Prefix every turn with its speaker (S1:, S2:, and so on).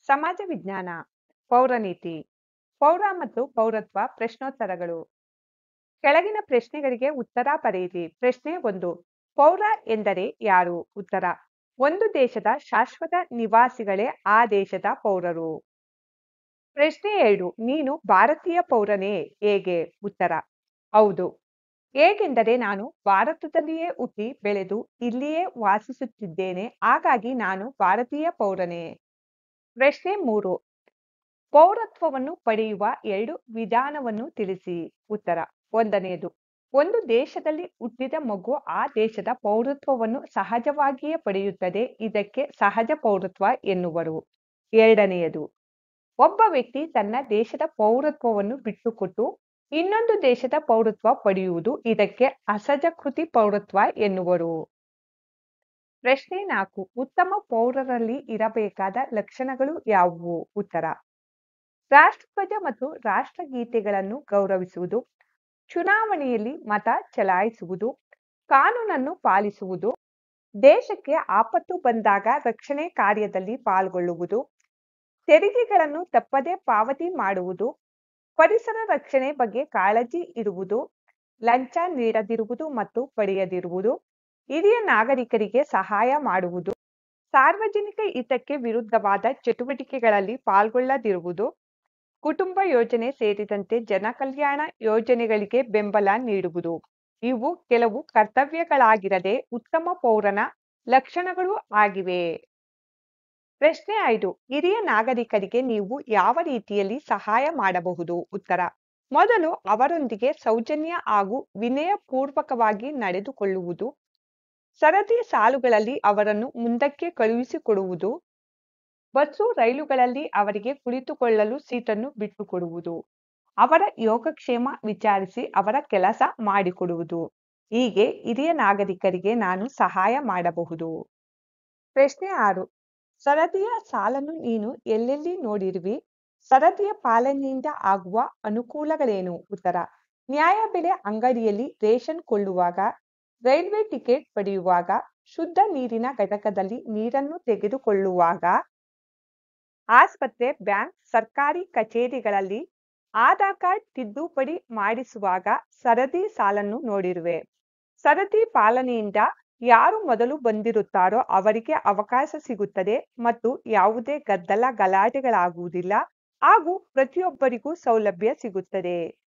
S1: ಸಮಾಜ ವಿಜ್ಞಾನ ಪೌರನೀತಿ ಪೌರ ಮತ್ತು ಪೌರತ್ವ ಪ್ರಶ್ನೋತ್ತರಗಳು ಕೆಳಗಿನ ಪ್ರಶ್ನೆಗಳಿಗೆ ಉತ್ತರ ಬರೆಯಿರಿ ಪ್ರಶ್ನೆ ಒಂದು ಪೌರ ಎಂದರೆ ಯಾರು ಉತ್ತರ ಒಂದು ದೇಶದ ಶಾಶ್ವತ ನಿವಾಸಿಗಳೇ ಆ ದೇಶದ ಪೌರರು ಪ್ರಶ್ನೆ ಎರಡು ನೀನು ಭಾರತೀಯ ಪೌರನೇ ಹೇಗೆ ಉತ್ತರ ಹೌದು ಹೇಗೆಂದರೆ ನಾನು ಭಾರತದಲ್ಲಿಯೇ ಹುಟ್ಟಿ ಬೆಳೆದು ಇಲ್ಲಿಯೇ ವಾಸಿಸುತ್ತಿದ್ದೇನೆ ಹಾಗಾಗಿ ನಾನು ಭಾರತೀಯ ಪೌರನೇ ಪ್ರಶ್ನೆ ಮೂರು ಪೌರತ್ವವನ್ನು ಪಡೆಯುವ ಎರಡು ವಿಧಾನವನ್ನು ತಿಳಿಸಿ ಉತ್ತರ ಒಂದನೆಯದು ಒಂದು ದೇಶದಲ್ಲಿ ಹುಟ್ಟಿದ ಮಗು ಆ ದೇಶದ ಪೌರತ್ವವನ್ನು ಸಹಜವಾಗಿಯೇ ಪಡೆಯುತ್ತದೆ ಇದಕ್ಕೆ ಸಹಜ ಪೌರತ್ವ ಎನ್ನುವರು ಎರಡನೆಯದು ಒಬ್ಬ ವ್ಯಕ್ತಿ ತನ್ನ ದೇಶದ ಪೌರತ್ವವನ್ನು ಬಿಟ್ಟುಕೊಟ್ಟು ಇನ್ನೊಂದು ದೇಶದ ಪೌರತ್ವ ಪಡೆಯುವುದು ಇದಕ್ಕೆ ಅಸಹಜಕೃತಿ ಪೌರತ್ವ ಎನ್ನುವರು ಪ್ರಶ್ನೆ ನಾಲ್ಕು ಉತ್ತಮ ಪೌರರಲ್ಲಿ ಇರಬೇಕಾದ ಲಕ್ಷಣಗಳು ಯಾವುವು ಉತ್ತರ ರಾಷ್ಟ್ರಧ್ವಜ ಮತ್ತು ರಾಷ್ಟ್ರಗೀತೆಗಳನ್ನು ಗೌರವಿಸುವುದು ಚುನಾವಣೆಯಲ್ಲಿ ಮತ ಚಲಾಯಿಸುವುದು ಕಾನೂನನ್ನು ಪಾಲಿಸುವುದು ದೇಶಕ್ಕೆ ಆಪತ್ತು ಬಂದಾಗ ರಕ್ಷಣೆ ಕಾರ್ಯದಲ್ಲಿ ಪಾಲ್ಗೊಳ್ಳುವುದು ತೆರಿಗೆಗಳನ್ನು ತಪ್ಪದೇ ಪಾವತಿ ಮಾಡುವುದು ಪರಿಸರ ರಕ್ಷಣೆ ಬಗ್ಗೆ ಕಾಳಜಿ ಇರುವುದು ಲಂಚ ನೀಡದಿರುವುದು ಮತ್ತು ಪಡೆಯದಿರುವುದು ಹಿರಿಯ ನಾಗರಿಕರಿಗೆ ಸಹಾಯ ಮಾಡುವುದು ಸಾರ್ವಜನಿಕ ಹಿತಕ್ಕೆ ವಿರುದ್ಧವಾದ ಚಟುವಟಿಕೆಗಳಲ್ಲಿ ಪಾಲ್ಗೊಳ್ಳದಿರುವುದು ಕುಟುಂಬ ಯೋಜನೆ ಸೇರಿದಂತೆ ಜನಕಲ್ಯಾಣ ಯೋಜನೆಗಳಿಗೆ ಬೆಂಬಲ ನೀಡುವುದು ಇವು ಕೆಲವು ಕರ್ತವ್ಯಗಳಾಗಿರದೆ ಉತ್ತಮ ಪೌರನ ಲಕ್ಷಣಗಳು ಆಗಿವೆ ಪ್ರಶ್ನೆ ಐದು ಹಿರಿಯ ನಾಗರಿಕರಿಗೆ ನೀವು ಯಾವ ರೀತಿಯಲ್ಲಿ ಸಹಾಯ ಮಾಡಬಹುದು ಉತ್ತರ ಮೊದಲು ಅವರೊಂದಿಗೆ ಸೌಜನ್ಯ ಹಾಗೂ ವಿನಯಪೂರ್ವಕವಾಗಿ ನಡೆದುಕೊಳ್ಳುವುದು ಸರದಿ ಸಾಲುಗಳಲ್ಲಿ ಅವರನ್ನು ಮುಂದಕ್ಕೆ ಕಳುಹಿಸಿಕೊಡುವುದು ಬಸ್ಸು ರೈಲುಗಳಲ್ಲಿ ಅವರಿಗೆ ಕುಳಿತುಕೊಳ್ಳಲು ಸೀಟನ್ನು ಬಿಟ್ಟುಕೊಡುವುದು ಅವರ ಯೋಗಕ್ಷೇಮ ವಿಚಾರಿಸಿ ಅವರ ಕೆಲಸ ಮಾಡಿಕೊಡುವುದು ಹೀಗೆ ಹಿರಿಯ ನಾಗರಿಕರಿಗೆ ನಾನು ಸಹಾಯ ಮಾಡಬಹುದು ಪ್ರಶ್ನೆ ಆರು ಸರದಿಯ ಸಾಲನ್ನು ನೀನು ಎಲ್ಲೆಲ್ಲಿ ನೋಡಿರುವಿ ಸರದಿಯ ಪಾಲನೆಯಿಂದ ಆಗುವ ಅನುಕೂಲಗಳೇನು ಉತ್ತರ ನ್ಯಾಯಬೆಲೆ ಅಂಗಡಿಯಲ್ಲಿ ರೇಷನ್ ಕೊಳ್ಳುವಾಗ ರೈಲ್ವೆ ಟಿಕೆಟ್ ಪಡೆಯುವಾಗ ಶುದ್ಧ ನೀರಿನ ಘಟಕದಲ್ಲಿ ನೀರನ್ನು ತೆಗೆದುಕೊಳ್ಳುವಾಗ ಆಸ್ಪತ್ರೆ ಬ್ಯಾಂಕ್ ಸರ್ಕಾರಿ ಕಚೇರಿಗಳಲ್ಲಿ ಆಧಾರ್ ಕಾರ್ಡ್ ತಿದ್ದುಪಡಿ ಮಾಡಿಸುವಾಗ ಸರದಿ ಸಾಲನ್ನು ನೋಡಿರುವೆ ಸರದಿ ಪಾಲನೆಯಿಂದ ಯಾರು ಮೊದಲು ಬಂದಿರುತ್ತಾರೋ ಅವರಿಗೆ ಅವಕಾಶ ಸಿಗುತ್ತದೆ ಮತ್ತು ಯಾವುದೇ ಗದ್ದಲ ಗಲಾಟೆಗಳಾಗುವುದಿಲ್ಲ ಹಾಗೂ ಪ್ರತಿಯೊಬ್ಬರಿಗೂ ಸೌಲಭ್ಯ ಸಿಗುತ್ತದೆ